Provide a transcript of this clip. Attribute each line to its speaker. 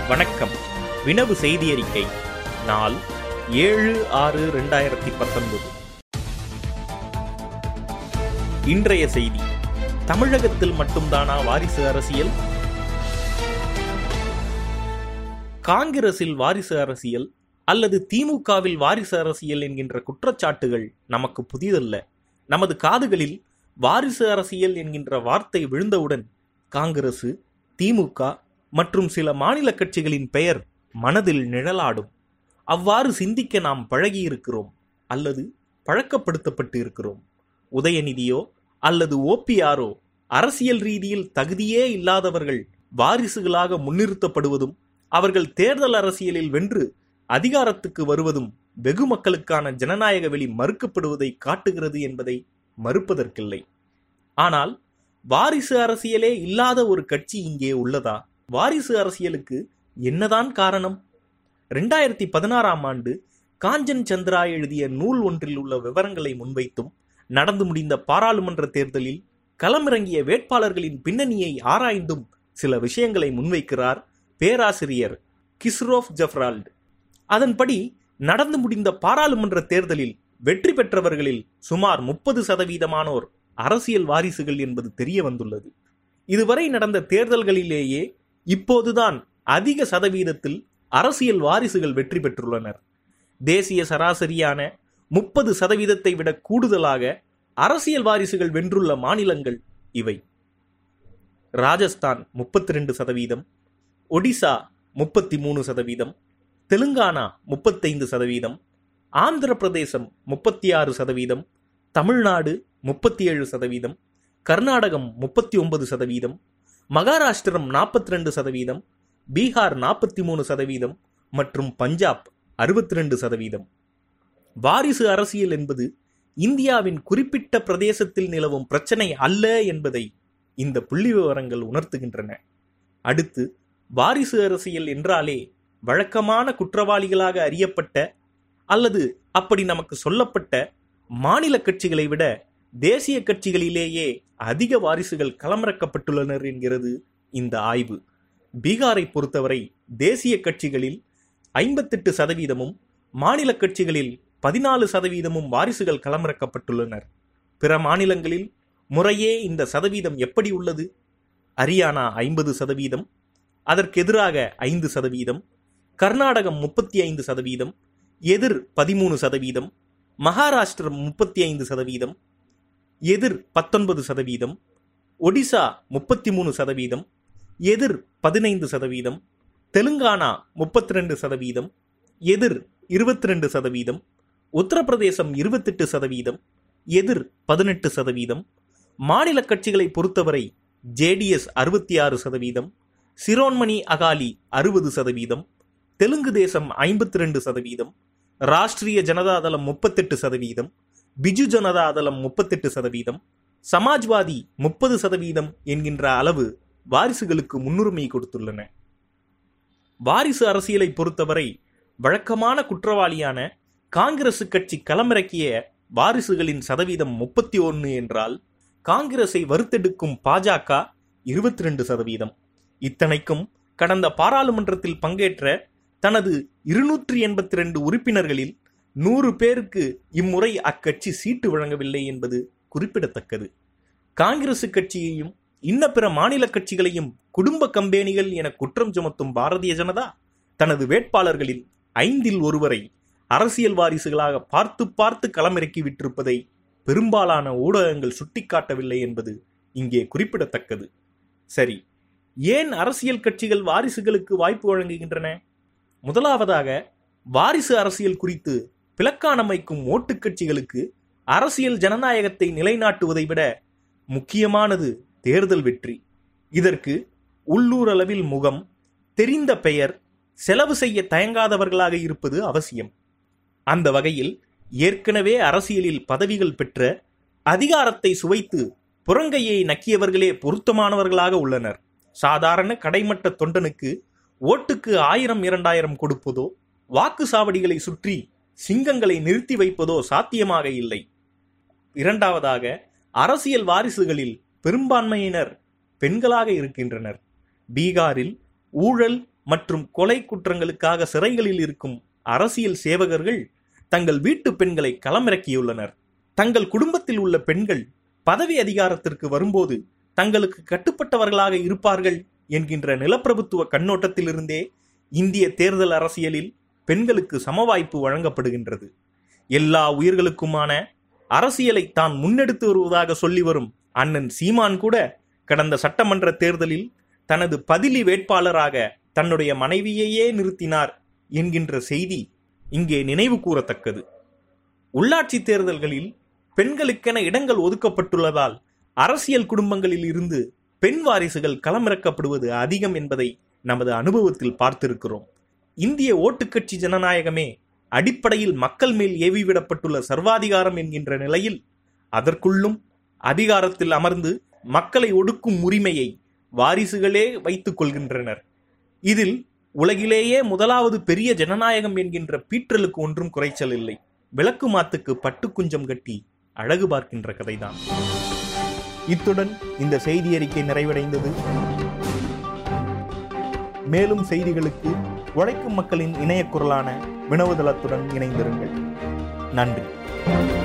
Speaker 1: வணக்கம் வினவு செய்தி அறிக்கை நாள் ஏழு ஆறு ரெண்டாயிரத்தி பத்தொன்பது இன்றைய செய்தி தமிழகத்தில் மட்டும்தானா வாரிசு அரசியல் காங்கிரஸில் வாரிசு அரசியல் அல்லது திமுகவில் வாரிசு அரசியல் என்கின்ற குற்றச்சாட்டுகள் நமக்கு புதிதல்ல நமது காதுகளில் வாரிசு அரசியல் என்கின்ற வார்த்தை விழுந்தவுடன் காங்கிரசு திமுக மற்றும் சில மாநில கட்சிகளின் பெயர் மனதில் நிழலாடும் அவ்வாறு சிந்திக்க நாம் பழகியிருக்கிறோம் அல்லது பழக்கப்படுத்தப்பட்டு இருக்கிறோம் உதயநிதியோ அல்லது ஓபிஆரோ அரசியல் ரீதியில் தகுதியே இல்லாதவர்கள் வாரிசுகளாக முன்னிறுத்தப்படுவதும் அவர்கள் தேர்தல் அரசியலில் வென்று அதிகாரத்துக்கு வருவதும் வெகு மக்களுக்கான ஜனநாயக வெளி மறுக்கப்படுவதை காட்டுகிறது என்பதை மறுப்பதற்கில்லை ஆனால் வாரிசு அரசியலே இல்லாத ஒரு கட்சி இங்கே உள்ளதா வாரிசு அரசியலுக்கு என்னதான் காரணம் ரெண்டாயிரத்தி பதினாறாம் ஆண்டு காஞ்சன் சந்திரா எழுதிய நூல் ஒன்றில் உள்ள விவரங்களை முன்வைத்தும் நடந்து முடிந்த பாராளுமன்ற தேர்தலில் களமிறங்கிய வேட்பாளர்களின் பின்னணியை ஆராய்ந்தும் சில விஷயங்களை முன்வைக்கிறார் பேராசிரியர் கிஸ்ரோஃப் ஜெஃப்ரால்ட் அதன்படி நடந்து முடிந்த பாராளுமன்ற தேர்தலில் வெற்றி பெற்றவர்களில் சுமார் முப்பது சதவீதமானோர் அரசியல் வாரிசுகள் என்பது தெரிய வந்துள்ளது இதுவரை நடந்த தேர்தல்களிலேயே இப்போதுதான் அதிக சதவீதத்தில் அரசியல் வாரிசுகள் வெற்றி பெற்றுள்ளனர் தேசிய சராசரியான முப்பது சதவீதத்தை விட கூடுதலாக அரசியல் வாரிசுகள் வென்றுள்ள மாநிலங்கள் இவை ராஜஸ்தான் முப்பத்தி ரெண்டு சதவீதம் ஒடிசா முப்பத்தி மூணு சதவீதம் தெலுங்கானா முப்பத்தைந்து சதவீதம் ஆந்திர பிரதேசம் முப்பத்தி ஆறு சதவீதம் தமிழ்நாடு முப்பத்தி ஏழு சதவீதம் கர்நாடகம் முப்பத்தி ஒன்பது சதவீதம் மகாராஷ்டிரம் நாற்பத்தி ரெண்டு சதவீதம் பீகார் நாற்பத்தி மூணு சதவீதம் மற்றும் பஞ்சாப் அறுபத்தி ரெண்டு சதவீதம் வாரிசு அரசியல் என்பது இந்தியாவின் குறிப்பிட்ட பிரதேசத்தில் நிலவும் பிரச்சனை அல்ல என்பதை இந்த புள்ளி விவரங்கள் உணர்த்துகின்றன அடுத்து வாரிசு அரசியல் என்றாலே வழக்கமான குற்றவாளிகளாக அறியப்பட்ட அல்லது அப்படி நமக்கு சொல்லப்பட்ட மாநில கட்சிகளை விட தேசிய கட்சிகளிலேயே அதிக வாரிசுகள் களமிறக்கப்பட்டுள்ளனர் என்கிறது இந்த ஆய்வு பீகாரை பொறுத்தவரை தேசிய கட்சிகளில் ஐம்பத்தெட்டு சதவீதமும் மாநில கட்சிகளில் பதினாலு சதவீதமும் வாரிசுகள் களமிறக்கப்பட்டுள்ளனர் பிற மாநிலங்களில் முறையே இந்த சதவீதம் எப்படி உள்ளது ஹரியானா ஐம்பது சதவீதம் அதற்கு எதிராக ஐந்து சதவீதம் கர்நாடகம் முப்பத்தி ஐந்து சதவீதம் எதிர் பதிமூணு சதவீதம் மகாராஷ்டிரம் முப்பத்தி ஐந்து சதவீதம் எதிர் பத்தொன்பது சதவீதம் ஒடிசா முப்பத்தி மூணு சதவீதம் எதிர் பதினைந்து சதவீதம் தெலுங்கானா முப்பத்தி ரெண்டு சதவீதம் எதிர் இருபத்தி ரெண்டு சதவீதம் உத்தரப்பிரதேசம் இருபத்தெட்டு சதவீதம் எதிர் பதினெட்டு சதவீதம் மாநில கட்சிகளை பொறுத்தவரை ஜேடிஎஸ் அறுபத்தி ஆறு சதவீதம் சிரோன்மணி அகாலி அறுபது சதவீதம் தெலுங்கு தேசம் ஐம்பத்தி ரெண்டு சதவீதம் ராஷ்டிரிய ஜனதாதளம் முப்பத்தெட்டு சதவீதம் பிஜு ஜனதாதளம் முப்பத்தெட்டு சதவீதம் சமாஜ்வாதி முப்பது சதவீதம் என்கின்ற அளவு வாரிசுகளுக்கு முன்னுரிமை கொடுத்துள்ளன வாரிசு அரசியலை பொறுத்தவரை வழக்கமான குற்றவாளியான காங்கிரசு கட்சி களமிறக்கிய வாரிசுகளின் சதவீதம் முப்பத்தி ஒன்று என்றால் காங்கிரஸை வறுத்தெடுக்கும் பாஜக இருபத்தி ரெண்டு சதவீதம் இத்தனைக்கும் கடந்த பாராளுமன்றத்தில் பங்கேற்ற தனது இருநூற்றி எண்பத்தி ரெண்டு உறுப்பினர்களில் நூறு பேருக்கு இம்முறை அக்கட்சி சீட்டு வழங்கவில்லை என்பது குறிப்பிடத்தக்கது காங்கிரசு கட்சியையும் இன்ன பிற மாநில கட்சிகளையும் குடும்ப கம்பெனிகள் என குற்றம் சுமத்தும் பாரதிய ஜனதா தனது வேட்பாளர்களில் ஐந்தில் ஒருவரை அரசியல் வாரிசுகளாக பார்த்து பார்த்து களமிறக்கி விட்டிருப்பதை பெரும்பாலான ஊடகங்கள் சுட்டிக்காட்டவில்லை என்பது இங்கே குறிப்பிடத்தக்கது சரி ஏன் அரசியல் கட்சிகள் வாரிசுகளுக்கு வாய்ப்பு வழங்குகின்றன முதலாவதாக வாரிசு அரசியல் குறித்து பிளக்கானமைக்கும் ஓட்டுக் கட்சிகளுக்கு அரசியல் ஜனநாயகத்தை நிலைநாட்டுவதை விட முக்கியமானது தேர்தல் வெற்றி இதற்கு உள்ளூர் அளவில் முகம் தெரிந்த பெயர் செலவு செய்ய தயங்காதவர்களாக இருப்பது அவசியம் அந்த வகையில் ஏற்கனவே அரசியலில் பதவிகள் பெற்ற அதிகாரத்தை சுவைத்து புறங்கையை நக்கியவர்களே பொருத்தமானவர்களாக உள்ளனர் சாதாரண கடைமட்ட தொண்டனுக்கு ஓட்டுக்கு ஆயிரம் இரண்டாயிரம் கொடுப்பதோ வாக்கு சாவடிகளை சுற்றி சிங்கங்களை நிறுத்தி வைப்பதோ சாத்தியமாக இல்லை இரண்டாவதாக அரசியல் வாரிசுகளில் பெரும்பான்மையினர் பெண்களாக இருக்கின்றனர் பீகாரில் ஊழல் மற்றும் கொலை குற்றங்களுக்காக சிறைகளில் இருக்கும் அரசியல் சேவகர்கள் தங்கள் வீட்டு பெண்களை களமிறக்கியுள்ளனர் தங்கள் குடும்பத்தில் உள்ள பெண்கள் பதவி அதிகாரத்திற்கு வரும்போது தங்களுக்கு கட்டுப்பட்டவர்களாக இருப்பார்கள் என்கின்ற நிலப்பிரபுத்துவ கண்ணோட்டத்திலிருந்தே இந்திய தேர்தல் அரசியலில் பெண்களுக்கு சமவாய்ப்பு வழங்கப்படுகின்றது எல்லா உயிர்களுக்குமான அரசியலை தான் முன்னெடுத்து வருவதாக சொல்லி வரும் அண்ணன் சீமான் கூட கடந்த சட்டமன்ற தேர்தலில் தனது பதிலி வேட்பாளராக தன்னுடைய மனைவியையே நிறுத்தினார் என்கின்ற செய்தி இங்கே நினைவு கூறத்தக்கது உள்ளாட்சி தேர்தல்களில் பெண்களுக்கென இடங்கள் ஒதுக்கப்பட்டுள்ளதால் அரசியல் குடும்பங்களில் இருந்து பெண் வாரிசுகள் களமிறக்கப்படுவது அதிகம் என்பதை நமது அனுபவத்தில் பார்த்திருக்கிறோம் இந்திய ஓட்டுக்கட்சி ஜனநாயகமே அடிப்படையில் மக்கள் மேல் ஏவிவிடப்பட்டுள்ள சர்வாதிகாரம் என்கின்ற நிலையில் அதற்குள்ளும் அதிகாரத்தில் அமர்ந்து மக்களை ஒடுக்கும் உரிமையை வாரிசுகளே வைத்துக் கொள்கின்றனர் இதில் உலகிலேயே முதலாவது பெரிய ஜனநாயகம் என்கின்ற பீற்றலுக்கு ஒன்றும் குறைச்சல் இல்லை விளக்கு மாத்துக்கு பட்டு குஞ்சம் கட்டி அழகு பார்க்கின்ற கதைதான் இத்துடன் இந்த செய்தி அறிக்கை நிறைவடைந்தது மேலும் செய்திகளுக்கு உழைக்கும் மக்களின் இணைய குரலான வினவுதளத்துடன் இணைந்திருங்கள் நன்றி